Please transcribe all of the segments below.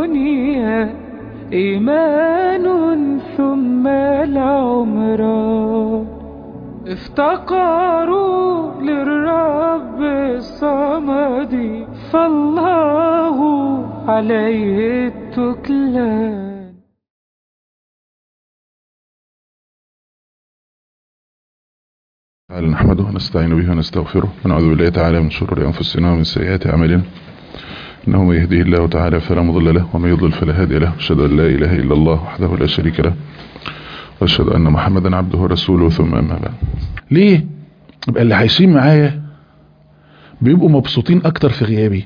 الدنيا إيمان ثم العمران افتقروا للرب الصمد فالله عليه التكلان تعالى نحمده ونستعين به ونستغفره ونعوذ بالله تعالى من شرور أنفسنا ومن سيئات أعمالنا إنه من يهديه الله تعالى فلا مضل له ومن يضلل فلا هادي له أشهد أن لا إله إلا الله وحده لا شريك له وأشهد أن محمدا عبده ورسوله ثم أما بعد ليه يبقى اللي عايشين معايا بيبقوا مبسوطين اكتر في غيابي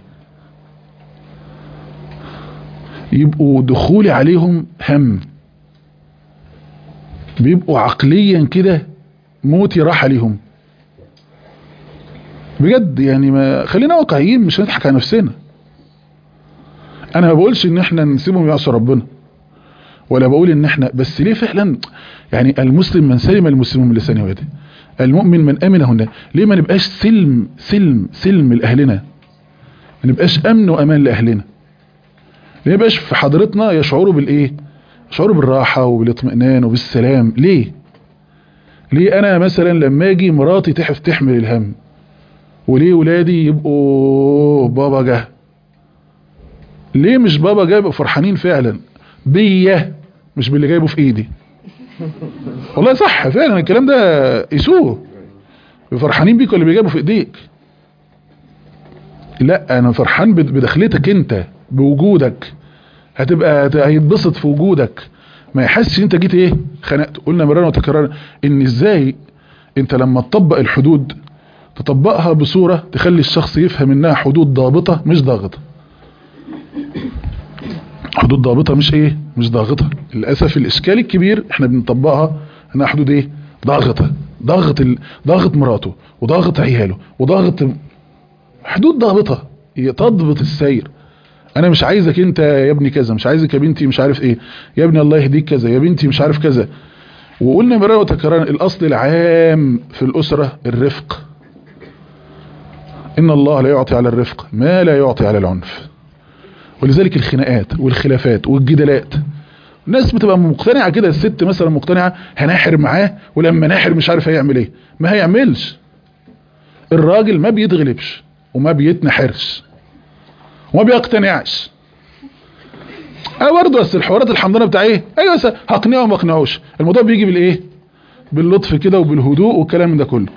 يبقوا دخولي عليهم هم بيبقوا عقليا كده موتي راح عليهم بجد يعني ما خلينا واقعيين مش نضحك على نفسنا انا ما بقولش ان احنا نسيبهم يعصوا ربنا ولا بقول ان احنا بس ليه فعلا يعني المسلم من سلم المسلمون من لسانه ويده المؤمن من امنه الناس ليه ما نبقاش سلم سلم سلم لاهلنا ما نبقاش امن وامان لاهلنا ليه ما يبقاش في حضرتنا يشعروا بالايه يشعروا بالراحه وبالاطمئنان وبالسلام ليه ليه انا مثلا لما اجي مراتي تحف تحمل الهم وليه ولادي يبقوا بابا جه ليه مش بابا جه يبقوا فرحانين فعلا بيا مش باللي جايبه في ايدي والله صح فعلا الكلام ده يسوه فرحانين بيك اللي بيجابوا في ايديك لا انا فرحان بدخلتك انت بوجودك هتبقى هيتبسط في وجودك ما يحسش انت جيت ايه خنقت قلنا مرارا وتكرارا ان ازاي انت لما تطبق الحدود تطبقها بصورة تخلي الشخص يفهم انها حدود ضابطة مش ضاغطة حدود ضابطة مش ايه مش ضاغطة للأسف الاشكال الكبير احنا بنطبقها انها حدود ايه ضاغطة ضاغط ال... ضاغط مراته وضاغط عياله وضاغط حدود ضابطة هي تضبط السير انا مش عايزك انت يا ابني كذا مش عايزك يا بنتي مش عارف ايه يا ابني الله يهديك كذا يا بنتي مش عارف كذا وقلنا مرة وتكرارا الاصل العام في الاسرة الرفق ان الله لا يعطي على الرفق ما لا يعطي على العنف ولذلك الخناقات والخلافات والجدالات الناس بتبقى مقتنعة كده الست مثلا مقتنعة هناحر معاه ولما ناحر مش عارف هيعمل ايه ما هيعملش الراجل ما بيتغلبش وما بيتنحرش وما بيقتنعش اه برضه بس الحوارات الحمضانه بتاع ايه ايوه بس هقنعه وما اقنعوش الموضوع بيجي بالايه باللطف كده وبالهدوء والكلام ده كله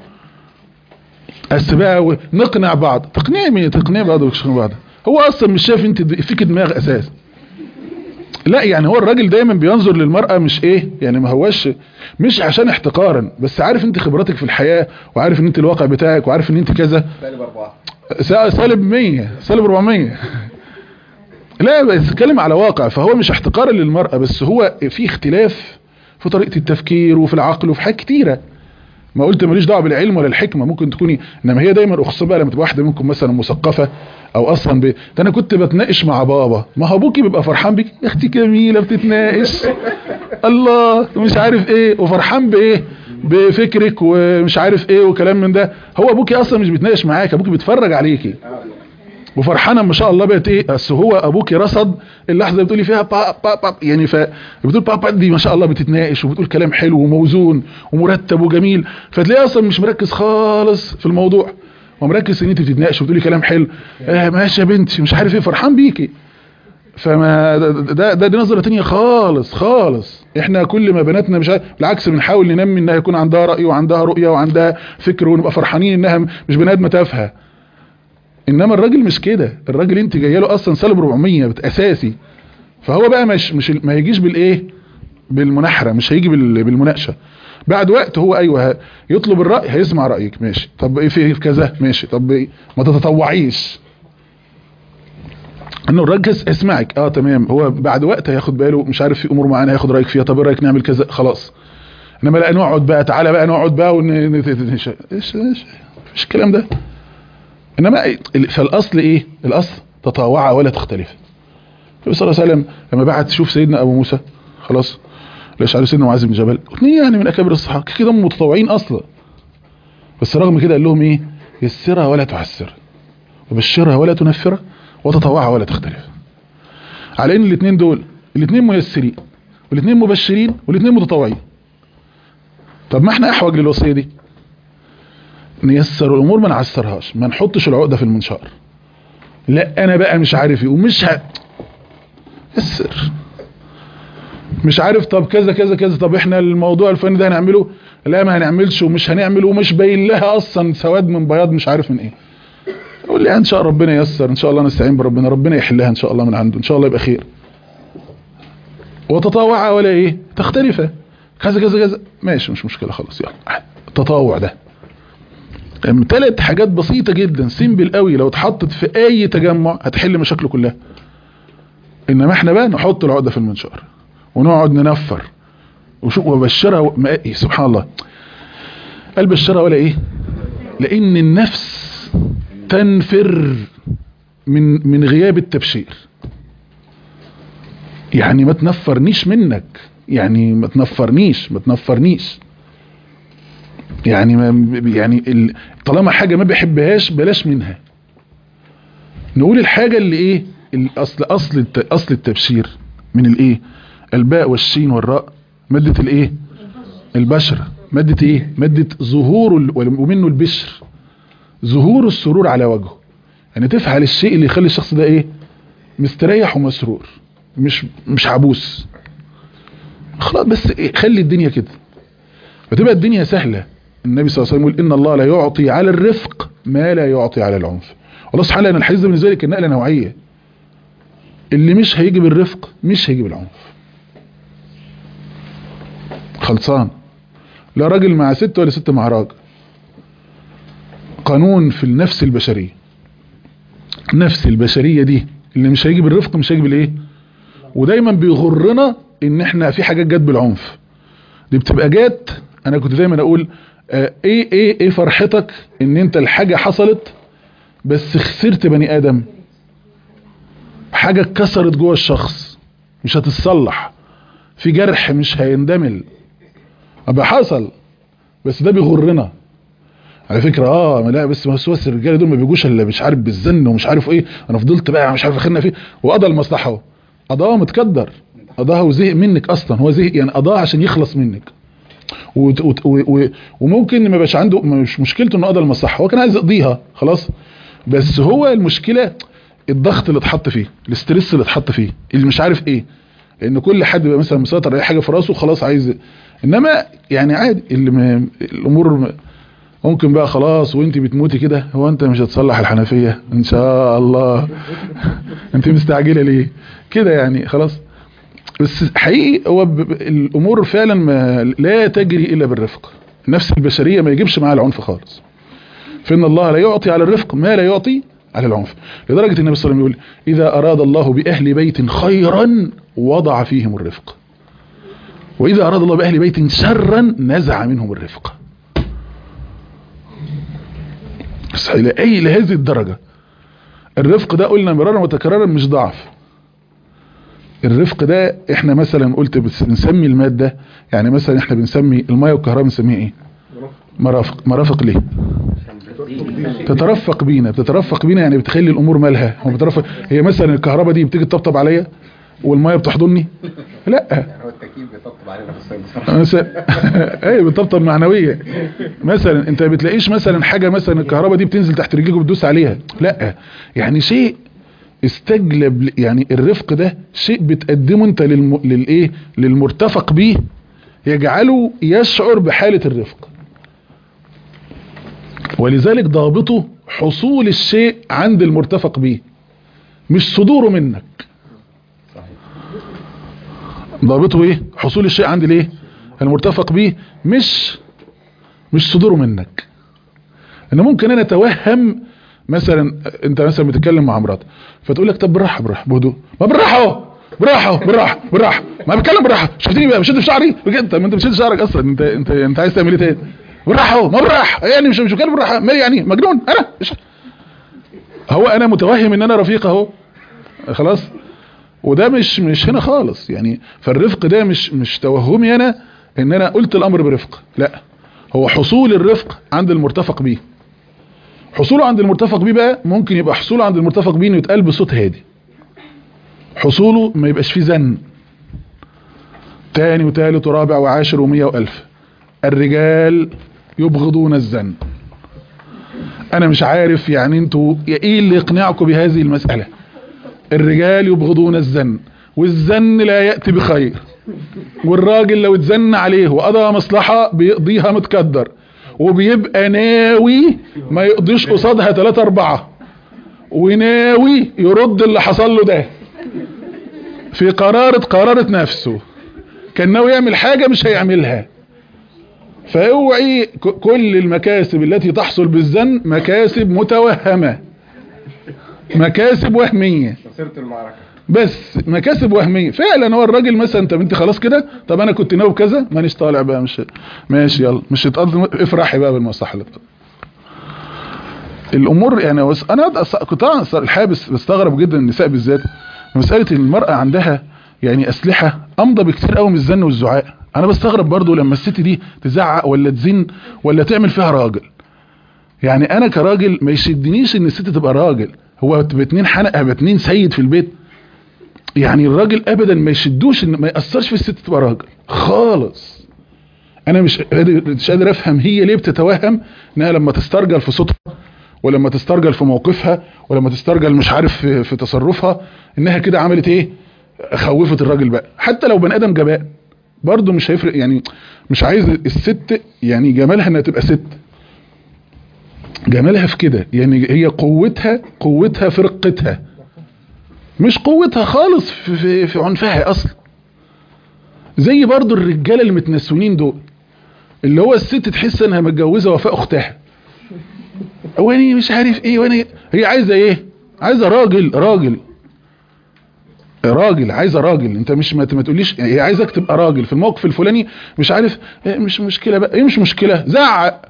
بس بقى نقنع بعض تقنيع مين تقنيع بعض وتقنع بعض هو اصلا مش شايف انت فيك دماغ اساس لا يعني هو الراجل دايما بينظر للمرأة مش ايه يعني ما هوش مش عشان احتقارا بس عارف انت خبراتك في الحياة وعارف ان انت الواقع بتاعك وعارف ان انت كذا سالب اربعة سالب 100 سالب 400 لا بتكلم على واقع فهو مش احتقارا للمرأة بس هو في اختلاف في طريقة التفكير وفي العقل وفي حاجات كتيرة ما قلت ماليش دعوه بالعلم ولا الحكمه ممكن تكوني انما هي دايما اخص بقى لما تبقى واحده منكم مثلا مثقفه او اصلا ب... ده انا كنت بتناقش مع بابا ما هو ابوكي بيبقى فرحان بيك يا اختي جميله بتتناقش الله مش عارف ايه وفرحان بايه بفكرك ومش عارف ايه وكلام من ده هو ابوكي اصلا مش بيتناقش معاك ابوكي بيتفرج عليكي وفرحانه ما شاء الله بقت ايه بس هو ابوكي رصد اللحظه اللي بتقولي فيها با با با يعني ف بتقول بابا دي ما شاء الله بتتناقش وبتقول كلام حلو وموزون ومرتب وجميل فتلاقيه اصلا مش مركز خالص في الموضوع ومركز ان انت بتتناقش وبتقولي كلام حلو آه ماشي يا بنتي مش عارف ايه فرحان بيكي فما ده ده, ده دي نظره ثانيه خالص خالص احنا كل ما بناتنا مش عارف بالعكس بنحاول ننمي انها يكون عندها راي وعندها رؤيه وعندها فكر ونبقى فرحانين انها مش بني ادمه تافهه انما الراجل مش كده الراجل انت جايه له اصلا سالب 400 اساسي فهو بقى مش مش ما يجيش بالايه بالمناحره مش هيجي بالمناقشه بعد وقت هو ايوه يطلب الراي هيسمع رايك ماشي طب ايه في كذا ماشي طب إيه؟ ما تتطوعيش انه الراجل اسمعك اه تمام هو بعد وقت هياخد باله مش عارف في امور معينه هياخد رايك فيها طب ايه رايك نعمل كذا خلاص انما لا نقعد بقى تعالى بقى نقعد بقى ون... ايش ايش مش الكلام ده انما فالاصل ايه الاصل تطاوع ولا تختلف النبي صلى الله عليه وسلم لما بعت شوف سيدنا ابو موسى خلاص الاشعري سيدنا معاذ بن جبل اثنين يعني من اكابر الصحابه كده هم متطوعين اصلا بس رغم كده قال لهم ايه يسرها ولا تعسر وبشرها ولا تنفرها وتطوعها ولا تختلف على ان الاثنين دول الاثنين ميسرين والاثنين مبشرين والاثنين متطوعين طب ما احنا احوج للوصيه دي نيسر الامور ما نعسرهاش ما نحطش العقده في المنشار لا انا بقى مش عارف ايه ومش ه... يسر مش عارف طب كذا كذا كذا طب احنا الموضوع الفني ده هنعمله لا ما هنعملش ومش هنعمل ومش باين لها اصلا سواد من بياض مش عارف من ايه يقول لي ان شاء ربنا ييسر ان شاء الله نستعين بربنا ربنا يحلها ان شاء الله من عنده ان شاء الله يبقى خير وتطاوع ولا ايه تختلفة كذا كذا كذا ماشي مش مشكلة خلاص يلا التطاوع ده ثلاث حاجات بسيطة جدا سيمبل قوي لو اتحطت في اي تجمع هتحل مشاكله كلها انما احنا بقى نحط العقدة في المنشار ونقعد ننفر وشوف وبشرها و... ما... إيه سبحان الله قال بشرها ولا ايه لان النفس تنفر من من غياب التبشير يعني ما تنفرنيش منك يعني ما تنفرنيش ما تنفرنيش يعني ما يعني ال... طالما حاجة ما بحبهاش بلاش منها نقول الحاجة اللي ايه الاصل اصل الت... اصل التبشير من الايه الباء والشين والراء مادة الايه البشرة مادة ايه مادة ظهور ال... ومنه البشر ظهور السرور على وجهه يعني تفعل الشيء اللي يخلي الشخص ده ايه مستريح ومسرور مش مش عبوس خلاص بس إيه خلي الدنيا كده فتبقى الدنيا سهلة النبي صلى الله عليه وسلم يقول ان الله لا يعطي على الرفق ما لا يعطي على العنف والله سبحانه ان الحديث ده بالنسبه لي كان نقله نوعيه اللي مش هيجي بالرفق مش هيجي بالعنف خلصان لا راجل مع ست ولا ست مع راجل قانون في النفس البشرية النفس البشرية دي اللي مش هيجي بالرفق مش هيجي بالايه ودايما بيغرنا ان احنا في حاجات جت بالعنف دي بتبقى جات انا كنت دايما اقول آه ايه ايه ايه فرحتك ان انت الحاجة حصلت بس خسرت بني ادم حاجة اتكسرت جوه الشخص مش هتتصلح في جرح مش هيندمل ابقى حصل بس ده بيغرنا على فكرة اه لا بس وسواس الرجاله دول ما بيجوش الا مش عارف بالزن ومش عارف ايه انا فضلت بقى مش عارف اخرنا فيه وقضى المصلحه اهو قضاها متكدر قضاها وزهق منك اصلا هو زهق يعني قضاها عشان يخلص منك وت- وت- و- و- وممكن ما يبقاش عنده مش مشكلته انه قضى المصلحه هو كان عايز يقضيها خلاص بس هو المشكله الضغط اللي اتحط فيه الاسترس اللي اتحط فيه اللي مش عارف ايه لان كل حد بقى مثلا مسيطر اي حاجه في راسه خلاص عايز انما يعني عادي اللي م... الامور م... ممكن بقى خلاص وانت بتموتي كده هو انت مش هتصلح الحنفيه ان شاء الله انت مستعجله ليه كده يعني خلاص بس حقيقي هو ب... ب- الامور فعلا ما لا تجري الا بالرفق النفس البشريه ما يجيبش معاها العنف خالص فإن الله لا يعطي على الرفق ما لا يعطي على العنف لدرجة النبي صلى الله عليه وسلم يقول إذا أراد الله بأهل بيت خيرا وضع فيهم الرفق وإذا أراد الله بأهل بيت شرا نزع منهم الرفق بس إلى أي لهذه الدرجة الرفق ده قلنا مرارا وتكرارا مش ضعف الرفق ده احنا مثلا قلت بس بنسمي المادة يعني مثلا احنا بنسمي المية والكهرباء بنسميه ايه مرافق مرافق ليه تترفق بينا بتترفق بينا يعني بتخلي الامور مالها هو بترفق هي مثلا الكهرباء دي بتيجي تطبطب عليا والميه بتحضني لا هو التكييف بيطبطب علينا في الصيف بصراحه مثلا ايه بتطبطب معنويه مثلا انت بتلاقيش مثلا حاجه مثلا الكهرباء دي بتنزل تحت رجليك وبتدوس عليها لا يعني شيء استجلب ل- يعني الرفق ده شيء بتقدمه انت للم... للايه للمرتفق بيه يجعله يشعر بحاله الرفق ولذلك ضابطه حصول الشيء عند المرتفق به مش صدوره منك ضابطه ايه حصول الشيء عند الايه المرتفق به مش مش صدوره منك ان ممكن انا اتوهم مثلا انت مثلا بتتكلم مع مراتك فتقول لك طب بالراحه بالراحه بهدوء ما بالراحه اهو بالراحه اهو بالراحه بالراحه ما بتكلم بالراحه شفتني بقى بشد في شعري بجد طب ما انت بتشد شعرك اصلا انت انت انت عايز تعمل ايه تاني بالراحه اهو ما بالراحه يعني مش مش بتكلم بالراحه ما يعني مجنون انا مش هو انا متوهم ان انا رفيق اهو خلاص وده مش مش هنا خالص يعني فالرفق ده مش مش توهمي انا ان انا قلت الامر برفق لا هو حصول الرفق عند المرتفق بيه حصوله عند المرتفق بيه بقى ممكن يبقى حصوله عند المرتفق بيه انه يتقال بصوت هادي حصوله ما يبقاش فيه زن تاني وتالت ورابع وعاشر ومية والف الرجال يبغضون الزن انا مش عارف يعني انتوا ايه اللي يقنعكم بهذه المسألة الرجال يبغضون الزن والزن لا يأتي بخير والراجل لو اتزن عليه وقضى مصلحة بيقضيها متكدر وبيبقى ناوي ما يقضيش قصادها 3 4 وناوي يرد اللي حصل له ده في قرارة قرارة نفسه كان ناوي يعمل حاجة مش هيعملها فاوعي ك- كل المكاسب التي تحصل بالزن مكاسب متوهمة مكاسب وهمية خسرت المعركة بس مكاسب وهميه فعلا هو الراجل مثلا طب انت خلاص كده طب انا كنت ناوي كذا مانيش طالع بقى مش ماشي يلا مش هتقضي افرحي بقى بالمصلحه اللي تقضي. الامور يعني وس... انا أص- كنت طبعا أص- الحقيقه بس- بستغرب جدا النساء بالذات مساله ان المراه عندها يعني اسلحه امضى بكتير قوي من الزن والزعاق انا بستغرب برضو لما الست دي تزعق ولا تزن ولا تعمل فيها راجل يعني انا كراجل ما يشدنيش ان الست تبقى راجل هو تبقى اتنين حنقه يبقى اتنين سيد في البيت يعني الراجل ابدا ما يشدوش ان ما ياثرش في الست تبقى راجل خالص انا مش قادر مش قادر افهم هي ليه بتتوهم انها لما تسترجل في صوتها ولما تسترجل في موقفها ولما تسترجل مش عارف في, في تصرفها انها كده عملت ايه خوفت الراجل بقى حتى لو بني ادم جبان برضه مش هيفرق يعني مش عايز الست يعني جمالها انها تبقى ست جمالها في كده يعني هي قوتها قوتها في رقتها مش قوتها خالص في, في, في عنفها اصلا زي برضو الرجاله المتنسونين دول اللي هو الست تحس انها متجوزه وفاء اختها وانا مش عارف ايه وانا هي عايزه ايه عايزه راجل راجل راجل عايزه راجل انت مش ما ما تقوليش هي عايزك تبقى راجل في الموقف الفلاني مش عارف إيه مش مشكله بقى ايه مش مشكله زعق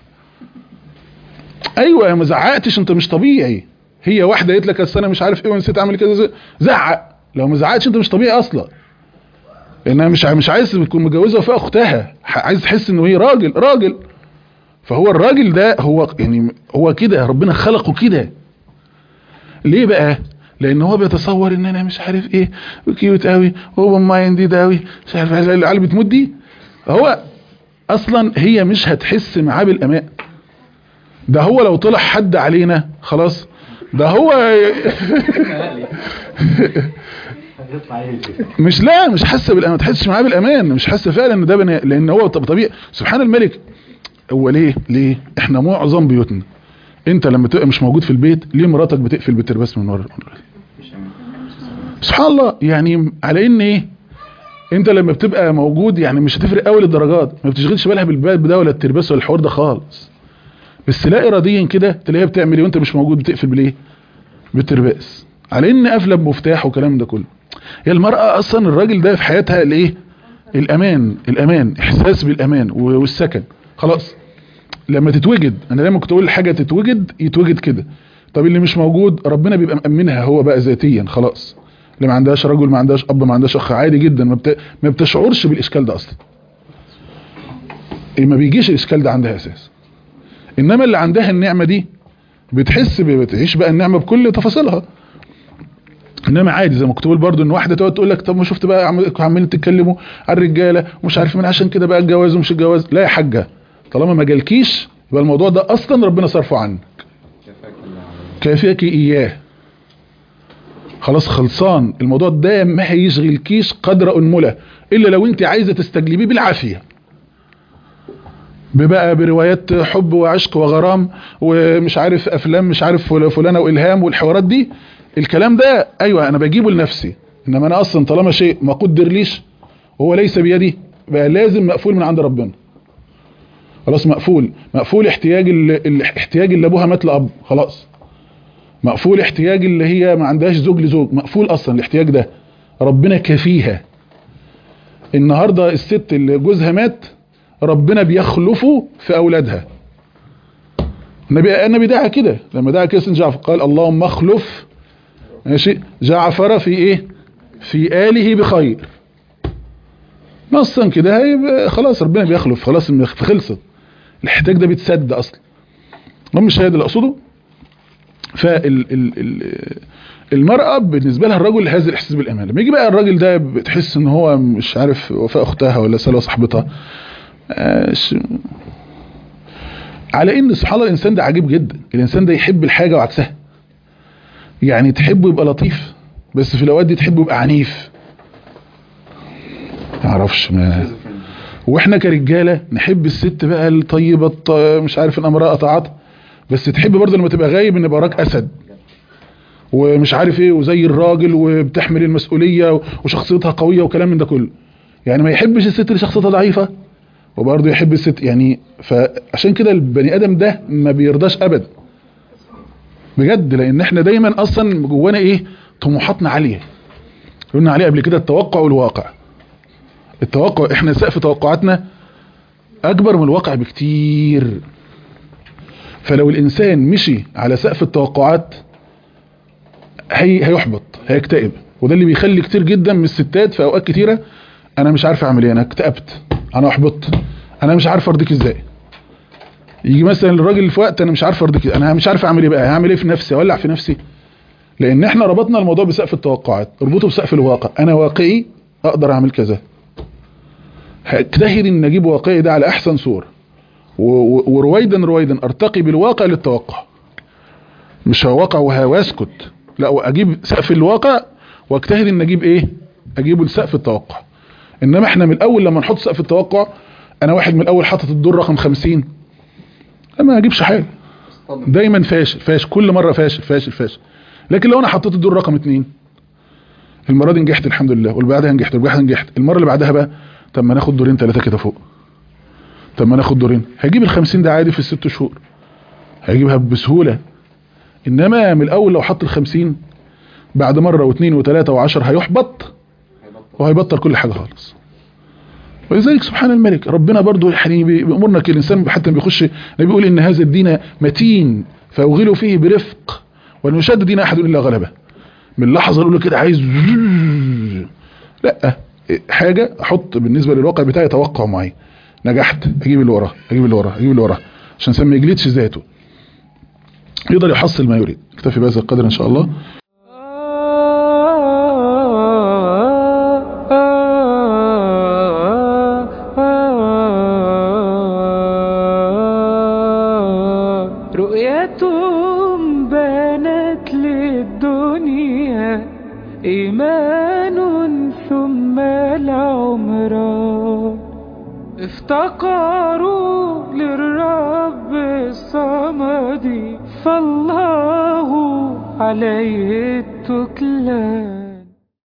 ايوه ما زعقتش انت مش طبيعي هي واحده قالت لك اصل انا مش عارف ايه ونسيت اعمل كذا زي- زعق لو ما زعقتش انت مش طبيعي اصلا انها مش ع- مش عايز تكون متجوزه وفيها اختها ح- عايز تحس انه هي راجل راجل فهو الراجل ده هو يعني هو كده ربنا خلقه كده ليه بقى لان هو بيتصور ان انا مش عارف ايه وكيوت قوي وهو ماينديد قوي مش عارف إيه، العيال بتموت دي هو اصلا هي مش هتحس معاه بالامان ده هو لو طلع حد علينا خلاص ده هو مش لا مش حاسه بالامان ما تحسش معاه بالامان مش حاسه فعلا ان ده بني لان هو طب طبيعي سبحان الملك هو ليه ليه احنا معظم بيوتنا انت لما تبقى مش موجود في البيت ليه مراتك بتقفل بالترباس من ورا سبحان الله يعني على ان ايه انت لما بتبقى موجود يعني مش هتفرق قوي للدرجات ما بتشغلش بالها بالباب ده ولا الترباس ولا الحوار ده خالص بس لا اراديا كده تلاقيها بتعمل ايه وانت مش موجود بتقفل بالايه بالترباس على ان قافله بمفتاح والكلام ده كله هي المرأة اصلا الراجل ده في حياتها الايه الامان الامان احساس بالامان و- والسكن خلاص لما تتوجد انا دايما كنت اقول حاجه تتوجد يتوجد كده طب اللي مش موجود ربنا بيبقى مأمنها هو بقى ذاتيا خلاص اللي ما عندهاش رجل ما عندهاش اب ما عندهاش اخ عادي جدا ما, بت... ما بتشعرش بالاشكال ده اصلا إيه ما بيجيش الاشكال ده عندها اساس انما اللي عندها النعمه دي بتحس ب- بتعيش بقى النعمه بكل تفاصيلها انما عادي زي ما كنت بقول برضو ان واحده تقعد تقول لك طب ما شفت بقى عم- عمالين تتكلموا على الرجاله ومش عارف من عشان كده بقى الجواز ومش الجواز لا يا حاجه طالما ما جالكيش يبقى الموضوع ده اصلا ربنا صرفه عنك كافيك اياه خلاص خلصان الموضوع ده ما هيشغلكيش قدر انمله الا لو انت عايزه تستجلبيه بالعافيه ببقى بروايات حب وعشق وغرام ومش عارف افلام مش عارف فل- فلانه والهام والحوارات دي الكلام ده ايوه انا بجيبه لنفسي انما انا اصلا طالما شيء ما قدر ليش وهو ليس بيدي بقى لازم مقفول من عند ربنا خلاص مقفول مقفول احتياج ال- ال- احتياج اللي ابوها مات لاب خلاص مقفول احتياج اللي هي ما عندهاش زوج لزوج مقفول اصلا الاحتياج ده ربنا كافيها النهارده الست اللي جوزها مات ربنا بيخلفه في اولادها النبي النبي دعا كده لما دعا كده سيدنا جعفر قال اللهم اخلف ماشي جعفر في ايه في آله بخير نصا كده هيبقى خلاص ربنا بيخلف خلاص خلصت الاحتياج ده بيتسد اصلا المهم الشاهد اللي اقصده فالمرأة بالنسبة لها الرجل هذا الإحساس بالأمان لما يجي بقى الراجل ده بتحس ان هو مش عارف وفاء أختها ولا سلوى صاحبتها آه، ش- على ان سبحان الله الإنسان ده عجيب جدا الإنسان ده يحب الحاجة وعكسها يعني تحبه يبقى لطيف بس في الأوقات دي تحبه يبقى عنيف معرفش ما واحنا كرجاله نحب الست بقى الطيبه الط... مش عارف الامراء طاعت بس تحب برضه لما تبقى غايب ان يبقى وراك اسد ومش عارف ايه وزي الراجل وبتحمل المسؤوليه وشخصيتها قويه وكلام من ده كله يعني ما يحبش الست اللي شخصيتها ضعيفه وبرضه يحب الست يعني فعشان كده البني ادم ده ما بيرضاش ابدا بجد لان احنا دايما اصلا جوانا ايه طموحاتنا عاليه قلنا عليه قبل كده التوقع والواقع التوقع احنا سقف توقعاتنا اكبر من الواقع بكتير فلو الانسان مشي على سقف التوقعات هي هيحبط هيكتئب وده اللي بيخلي كتير جدا من الستات في اوقات كتيره انا مش عارف اعمل ايه انا اكتئبت انا احبطت انا مش عارف ارضيك ازاي يجي مثلا الراجل في وقت انا مش عارف ارضيك انا مش عارف اعمل ايه بقى هعمل ايه في نفسي اولع في نفسي لان احنا ربطنا الموضوع بسقف التوقعات اربطه بسقف الواقع انا واقعي اقدر اعمل كذا هجتهد ان اجيب واقعي ده على احسن صورة و- و- ورويدا رويدا ارتقي بالواقع للتوقع مش واقع واسكت لا واجيب سقف الواقع واجتهد ان اجيب ايه اجيبه لسقف التوقع انما احنا من الاول لما نحط سقف التوقع انا واحد من الاول حاطط الدور رقم 50 ما اجيبش حاجه دايما فاشل فاشل كل مره فاشل فاشل فاشل لكن لو انا حطيت الدور رقم 2 المره دي نجحت الحمد لله واللي بعدها نجحت واللي بعدها نجحت المره اللي بعدها بقى طب ما ناخد دورين ثلاثه كده فوق طب ما ناخد دورين هجيب ال 50 ده عادي في الست شهور هجيبها بسهوله انما من الاول لو حط ال 50 بعد مره واثنين وثلاثه وعشر هيحبط وهيبطل كل حاجه خالص ولذلك سبحان الملك ربنا برضو يعني بأمرنا الإنسان حتى بيخش بيقول إن هذا الدين متين فأوغلوا فيه برفق ولن يشد دين أحد إلا غلبه من لحظة يقول له كده عايز لا حاجة أحط بالنسبة للواقع بتاعي توقع معين نجحت أجيب اللي وراه أجيب اللي وراه أجيب اللي وراه عشان سمي يجلدش ذاته يقدر يحصل ما يريد اكتفي بهذا القدر إن شاء الله رؤيتهم بانت للدنيا إيمان ثم العمران افتقروا للرب الصمد فالله عليه التكلان